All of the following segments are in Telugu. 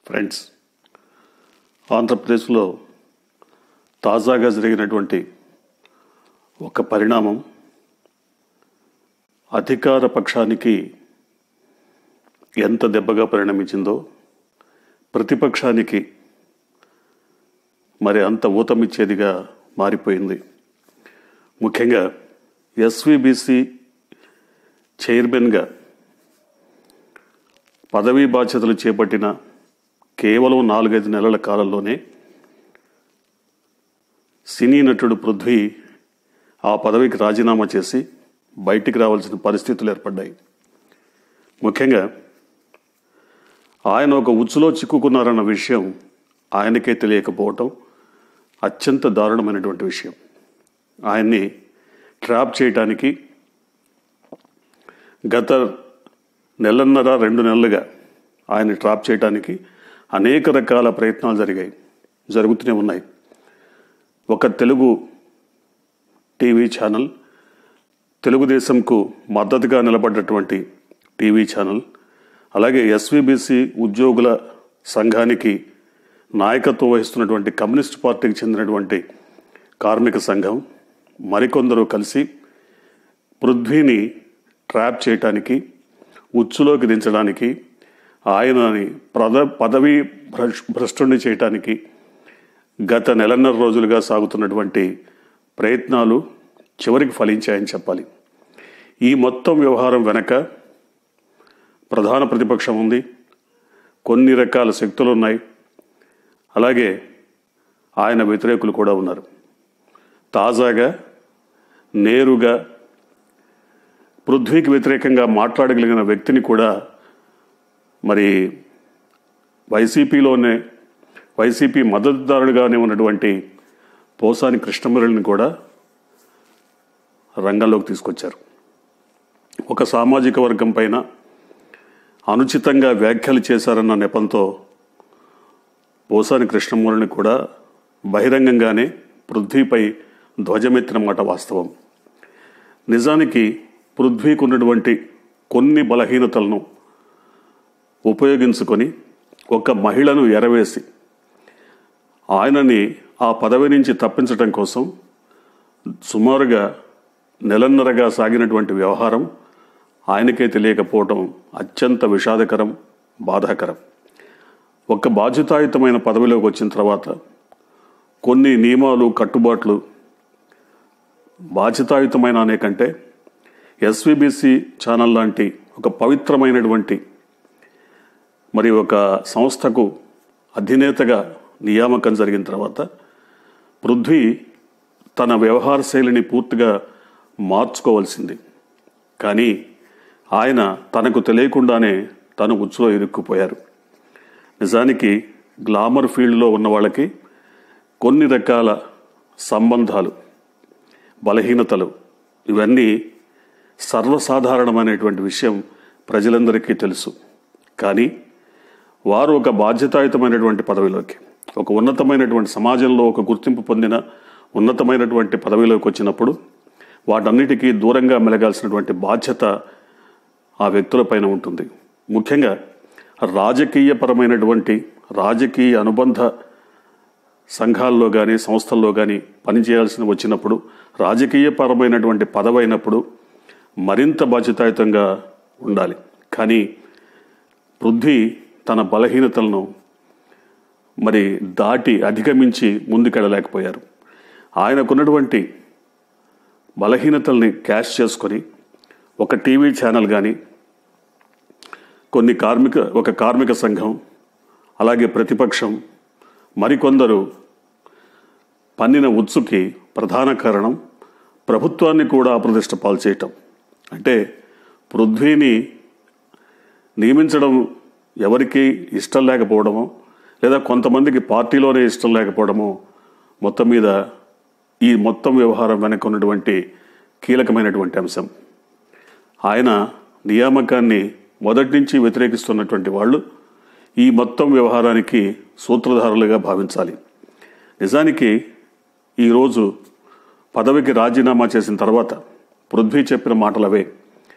ఫ్రెండ్స్ ఆంధ్రప్రదేశ్లో తాజాగా జరిగినటువంటి ఒక పరిణామం అధికార పక్షానికి ఎంత దెబ్బగా పరిణమించిందో ప్రతిపక్షానికి మరి అంత ఊతమిచ్చేదిగా మారిపోయింది ముఖ్యంగా ఎస్విబిసి చైర్మన్గా పదవీ బాధ్యతలు చేపట్టిన కేవలం నాలుగైదు నెలల కాలంలోనే సినీ నటుడు పృథ్వీ ఆ పదవికి రాజీనామా చేసి బయటికి రావాల్సిన పరిస్థితులు ఏర్పడ్డాయి ముఖ్యంగా ఆయన ఒక ఉచ్చులో చిక్కుకున్నారన్న విషయం ఆయనకే తెలియకపోవటం అత్యంత దారుణమైనటువంటి విషయం ఆయన్ని ట్రాప్ చేయటానికి గత నెలన్నర రెండు నెలలుగా ఆయన ట్రాప్ చేయడానికి అనేక రకాల ప్రయత్నాలు జరిగాయి జరుగుతూనే ఉన్నాయి ఒక తెలుగు టీవీ ఛానల్ తెలుగుదేశంకు మద్దతుగా నిలబడ్డటువంటి టీవీ ఛానల్ అలాగే ఎస్విబిసి ఉద్యోగుల సంఘానికి నాయకత్వం వహిస్తున్నటువంటి కమ్యూనిస్ట్ పార్టీకి చెందినటువంటి కార్మిక సంఘం మరికొందరు కలిసి పృథ్వీని ట్రాప్ చేయటానికి ఉచ్చులోకి దించడానికి ఆయనని ప్రద పదవీ భ్రష్ భ్రష్టుణ్ణి చేయటానికి గత నెలన్నర రోజులుగా సాగుతున్నటువంటి ప్రయత్నాలు చివరికి ఫలించాయని చెప్పాలి ఈ మొత్తం వ్యవహారం వెనక ప్రధాన ప్రతిపక్షం ఉంది కొన్ని రకాల శక్తులు ఉన్నాయి అలాగే ఆయన వ్యతిరేకులు కూడా ఉన్నారు తాజాగా నేరుగా పృథ్వీకి వ్యతిరేకంగా మాట్లాడగలిగిన వ్యక్తిని కూడా మరి వైసీపీలోనే వైసీపీ మద్దతుదారుడిగానే ఉన్నటువంటి పోసాని కృష్ణమురళిని కూడా రంగంలోకి తీసుకొచ్చారు ఒక సామాజిక వర్గం పైన అనుచితంగా వ్యాఖ్యలు చేశారన్న నెపంతో పోసాని కృష్ణమూర్తిని కూడా బహిరంగంగానే పృథ్వీపై ధ్వజమెత్తిన మాట వాస్తవం నిజానికి పృథ్వీకి ఉన్నటువంటి కొన్ని బలహీనతలను ఉపయోగించుకొని ఒక మహిళను ఎరవేసి ఆయనని ఆ పదవి నుంచి తప్పించడం కోసం సుమారుగా నెలన్నరగా సాగినటువంటి వ్యవహారం ఆయనకే తెలియకపోవడం అత్యంత విషాదకరం బాధాకరం ఒక బాధ్యతాయుతమైన పదవిలోకి వచ్చిన తర్వాత కొన్ని నియమాలు కట్టుబాట్లు బాధ్యతాయుతమైన అనే కంటే ఎస్విబిసి ఛానల్ లాంటి ఒక పవిత్రమైనటువంటి మరి ఒక సంస్థకు అధినేతగా నియామకం జరిగిన తర్వాత పృథ్వీ తన వ్యవహార శైలిని పూర్తిగా మార్చుకోవాల్సింది కానీ ఆయన తనకు తెలియకుండానే తను ఉచ్చులో ఇరుక్కుపోయారు నిజానికి గ్లామర్ ఫీల్డ్లో ఉన్న వాళ్ళకి కొన్ని రకాల సంబంధాలు బలహీనతలు ఇవన్నీ సర్వసాధారణమైనటువంటి విషయం ప్రజలందరికీ తెలుసు కానీ వారు ఒక బాధ్యతాయుతమైనటువంటి పదవిలోకి ఒక ఉన్నతమైనటువంటి సమాజంలో ఒక గుర్తింపు పొందిన ఉన్నతమైనటువంటి పదవిలోకి వచ్చినప్పుడు వాటన్నిటికీ దూరంగా మెలగాల్సినటువంటి బాధ్యత ఆ వ్యక్తులపైన ఉంటుంది ముఖ్యంగా రాజకీయపరమైనటువంటి రాజకీయ అనుబంధ సంఘాల్లో కానీ సంస్థల్లో కానీ పనిచేయాల్సిన వచ్చినప్పుడు రాజకీయపరమైనటువంటి పదవి అయినప్పుడు మరింత బాధ్యతాయుతంగా ఉండాలి కానీ పృథ్వీ తన బలహీనతలను మరి దాటి అధిగమించి ముందుకెళ్ళలేకపోయారు ఆయనకున్నటువంటి బలహీనతల్ని క్యాష్ చేసుకొని ఒక టీవీ ఛానల్ కానీ కొన్ని కార్మిక ఒక కార్మిక సంఘం అలాగే ప్రతిపక్షం మరికొందరు పన్నిన ఉత్సుకి ప్రధాన కారణం ప్రభుత్వాన్ని కూడా అప్రతిష్ట పాల్చేయటం అంటే పృథ్వీని నియమించడం ఎవరికి ఇష్టం లేకపోవడమో లేదా కొంతమందికి పార్టీలోనే ఇష్టం లేకపోవడమో మొత్తం మీద ఈ మొత్తం వ్యవహారం వెనక ఉన్నటువంటి కీలకమైనటువంటి అంశం ఆయన నియామకాన్ని మొదటి నుంచి వ్యతిరేకిస్తున్నటువంటి వాళ్ళు ఈ మొత్తం వ్యవహారానికి సూత్రధారులుగా భావించాలి నిజానికి ఈరోజు పదవికి రాజీనామా చేసిన తర్వాత పృథ్వీ చెప్పిన మాటలవే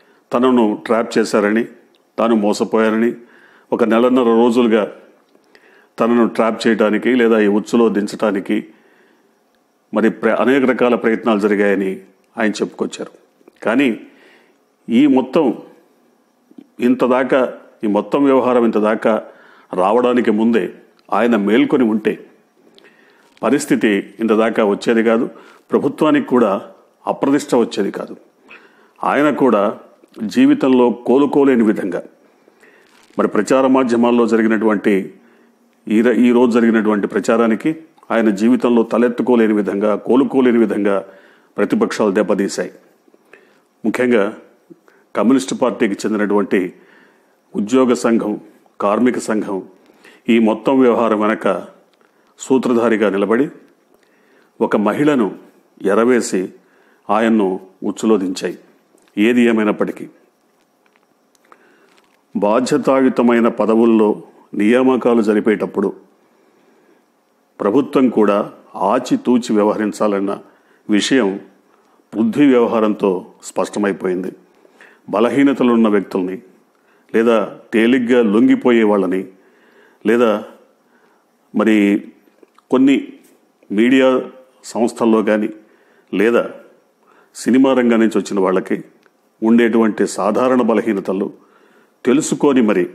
తనను ట్రాప్ చేశారని తాను మోసపోయారని ఒక నెలన్నర రోజులుగా తనను ట్రాప్ చేయడానికి లేదా ఈ ఉచ్చులో దించడానికి మరి ప్ర అనేక రకాల ప్రయత్నాలు జరిగాయని ఆయన చెప్పుకొచ్చారు కానీ ఈ మొత్తం ఇంత దాకా ఈ మొత్తం వ్యవహారం ఇంత దాకా రావడానికి ముందే ఆయన మేల్కొని ఉంటే పరిస్థితి ఇంత దాకా వచ్చేది కాదు ప్రభుత్వానికి కూడా అప్రదిష్ట వచ్చేది కాదు ఆయన కూడా జీవితంలో కోలుకోలేని విధంగా మరి ప్రచార మాధ్యమాల్లో జరిగినటువంటి ఈ ర- ఈ రోజు జరిగినటువంటి ప్రచారానికి ఆయన జీవితంలో తలెత్తుకోలేని విధంగా కోలుకోలేని విధంగా ప్రతిపక్షాలు దెబ్బతీశాయి ముఖ్యంగా కమ్యూనిస్టు పార్టీకి చెందినటువంటి ఉద్యోగ సంఘం కార్మిక సంఘం ఈ మొత్తం వ్యవహారం వెనక సూత్రధారిగా నిలబడి ఒక మహిళను ఎరవేసి ఆయన్ను ఉచ్చులో దించాయి ఏది ఏమైనప్పటికీ బాధ్యతాయుతమైన పదవుల్లో నియామకాలు జరిపేటప్పుడు ప్రభుత్వం కూడా ఆచితూచి వ్యవహరించాలన్న విషయం బుద్ధి వ్యవహారంతో స్పష్టమైపోయింది బలహీనతలున్న వ్యక్తుల్ని లేదా తేలిగ్గా లొంగిపోయే వాళ్ళని లేదా మరి కొన్ని మీడియా సంస్థల్లో కానీ లేదా సినిమా రంగం నుంచి వచ్చిన వాళ్ళకి ఉండేటువంటి సాధారణ బలహీనతలు తెలుసుకొని మరి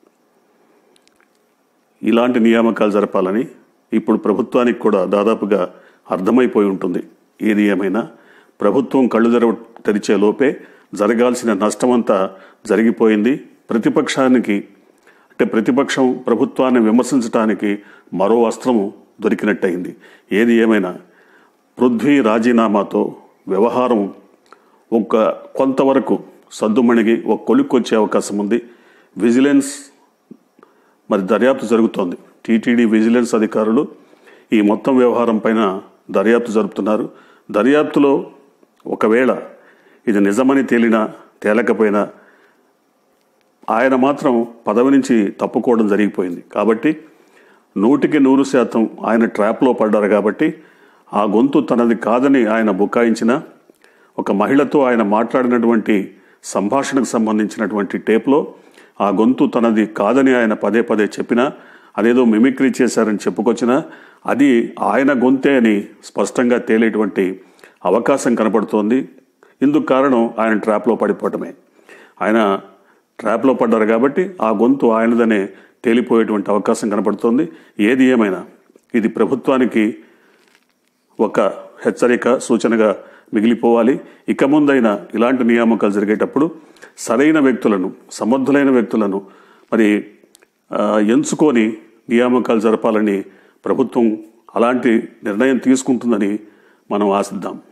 ఇలాంటి నియామకాలు జరపాలని ఇప్పుడు ప్రభుత్వానికి కూడా దాదాపుగా అర్థమైపోయి ఉంటుంది ఏది ఏమైనా ప్రభుత్వం కళ్ళు తెరవ తెరిచే లోపే జరగాల్సిన నష్టమంతా జరిగిపోయింది ప్రతిపక్షానికి అంటే ప్రతిపక్షం ప్రభుత్వాన్ని విమర్శించడానికి మరో అస్త్రము దొరికినట్టయింది ఏది ఏమైనా పృథ్వీ రాజీనామాతో వ్యవహారం ఒక కొంతవరకు సద్దుమణిగి ఒక కొలుక్కొచ్చే అవకాశం ఉంది విజిలెన్స్ మరి దర్యాప్తు జరుగుతోంది టీటీడీ విజిలెన్స్ అధికారులు ఈ మొత్తం వ్యవహారం పైన దర్యాప్తు జరుపుతున్నారు దర్యాప్తులో ఒకవేళ ఇది నిజమని తేలినా తేలకపోయినా ఆయన మాత్రం పదవి నుంచి తప్పుకోవడం జరిగిపోయింది కాబట్టి నూటికి నూరు శాతం ఆయన ట్రాప్లో పడ్డారు కాబట్టి ఆ గొంతు తనది కాదని ఆయన బుకాయించిన ఒక మహిళతో ఆయన మాట్లాడినటువంటి సంభాషణకు సంబంధించినటువంటి టేప్లో ఆ గొంతు తనది కాదని ఆయన పదే పదే చెప్పినా అదేదో మిమిక్రీ చేశారని చెప్పుకొచ్చినా అది ఆయన గొంతే అని స్పష్టంగా తేలేటువంటి అవకాశం కనపడుతోంది ఇందుకు కారణం ఆయన ట్రాప్లో పడిపోవటమే ఆయన ట్రాప్లో పడ్డారు కాబట్టి ఆ గొంతు ఆయనదనే తేలిపోయేటువంటి అవకాశం కనపడుతోంది ఏది ఏమైనా ఇది ప్రభుత్వానికి ఒక హెచ్చరిక సూచనగా మిగిలిపోవాలి ఇక ముందైనా ఇలాంటి నియామకాలు జరిగేటప్పుడు సరైన వ్యక్తులను సమర్థులైన వ్యక్తులను మరి ఆ, ఎంచుకొని నియామకాలు జరపాలని ప్రభుత్వం అలాంటి నిర్ణయం తీసుకుంటుందని మనం ఆశిద్దాం